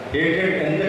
ఎయిటెడ్ ఎంత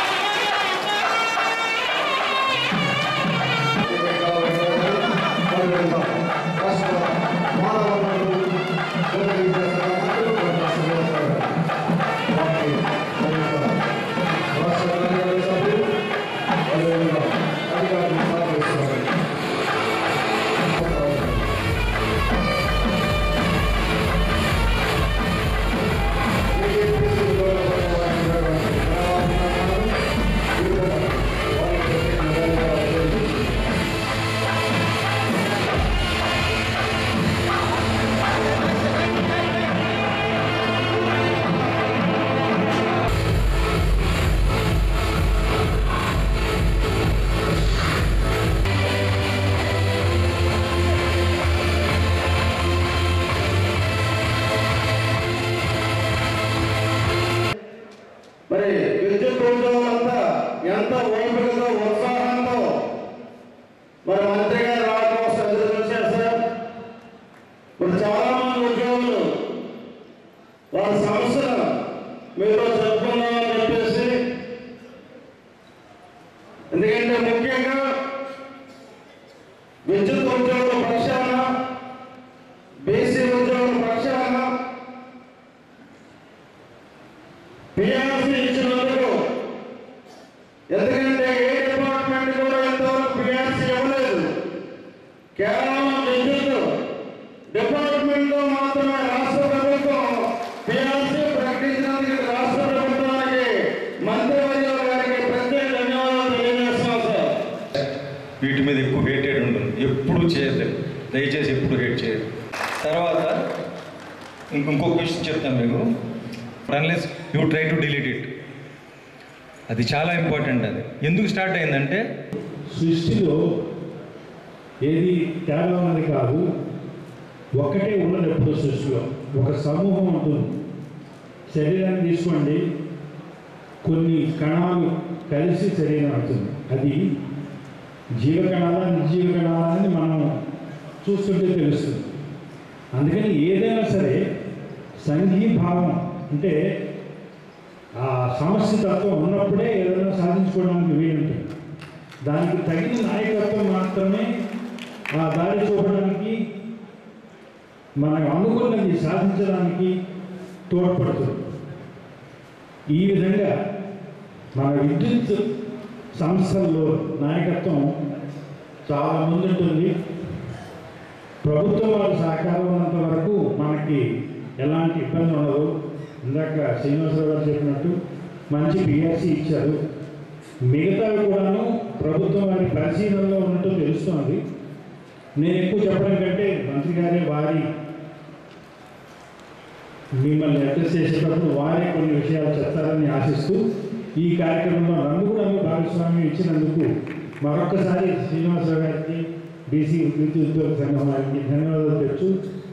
మరి విద్యుత్ ఉద్యోగులంతా ఎంత ఓపికతో ఉత్సాహంతో మరి మంత్రి గారు రావడం కోసం ఎదురు చూశారు సార్ మరి చాలా మంది ఉద్యోగులు వారి సమస్యలు మీతో చెప్పుకుందామని చెప్పేసి ఎందుకంటే ముఖ్యంగా విద్యుత్ ఉద్యోగుల పక్షాన బీసీ ఉద్యోగుల పక్షాన పిఆర్సీ ఇచ్చినందుకు ఎందుకంటే ఏ డిపార్ట్మెంట్ కూడా ఇంతవరకు పిఆర్సీ ఇవ్వలేదు కేవలం విద్యుత్ డిపార్ట్మెంట్ లో మాత్రమే రాష్ట్ర ప్రభుత్వం పిఆర్సీ ప్రకటించినందుకు రాష్ట్ర ప్రభుత్వానికి మంత్రివర్యుల గారికి ప్రత్యేక ధన్యవాదాలు తెలియజేస్తున్నాం సార్ వీటి మీద ఎక్కువ హేటెడ్ ఉంటుంది ఎప్పుడు చేయలేదు దయచేసి ఎప్పుడు హేట్ చేయరు తర్వాత ఇంక ఇంకొక విషయం చెప్తాను మీకు unless you try to delete it అది చాలా ఇంపార్టెంట్ అది ఎందుకు స్టార్ట్ అయిందంటే సృష్టిలో ఏది తేడా ఉన్నది కాదు ఒక్కటే ఉన్నది ఎప్పుడు సృష్టిలో ఒక సమూహం ఉంటుంది శరీరాన్ని తీసుకోండి కొన్ని కణాలు కలిసి శరీరం అవుతుంది అది జీవ కణాలా నిర్జీవ కణాలా అని మనం చూస్తుంటే తెలుస్తుంది అందుకని ఏదైనా సరే సంఘీభావం అంటే ఆ సమస్య తత్వం ఉన్నప్పుడే ఏదైనా సాధించుకోవడానికి వీలుంటుంది దానికి తగిన నాయకత్వం మాత్రమే ఆ దారి చూపడానికి మనం అనుకున్నది సాధించడానికి తోడ్పడుతుంది ఈ విధంగా మన విద్యుత్ సంస్థల్లో నాయకత్వం చాలా ముందుంటుంది ప్రభుత్వం వారి సహకారం ఉన్నంత వరకు మనకి ఎలాంటి ఇబ్బంది ఉండదు ఇందాక శ్రీనివాసరావు గారు చెప్పినట్టు మంచి పిఎస్సి ఇచ్చారు మిగతావి కూడాను ప్రభుత్వం వారి పరిశీలనలో ఉన్నట్టు తెలుస్తోంది నేను ఎక్కువ చెప్పడం కంటే మంత్రి గారే వారి మిమ్మల్ని అడ్రస్ చేసేటప్పుడు వారే కొన్ని విషయాలు చెప్తారని ఆశిస్తూ ఈ కార్యక్రమంలో నన్ను కూడా భాగస్వామ్యం ఇచ్చినందుకు మరొక్కసారి శ్రీనివాసరావు గారికి బీసీ విద్యుత్ ఉద్యోగ సంఘం వారికి ధన్యవాదాలు తెచ్చు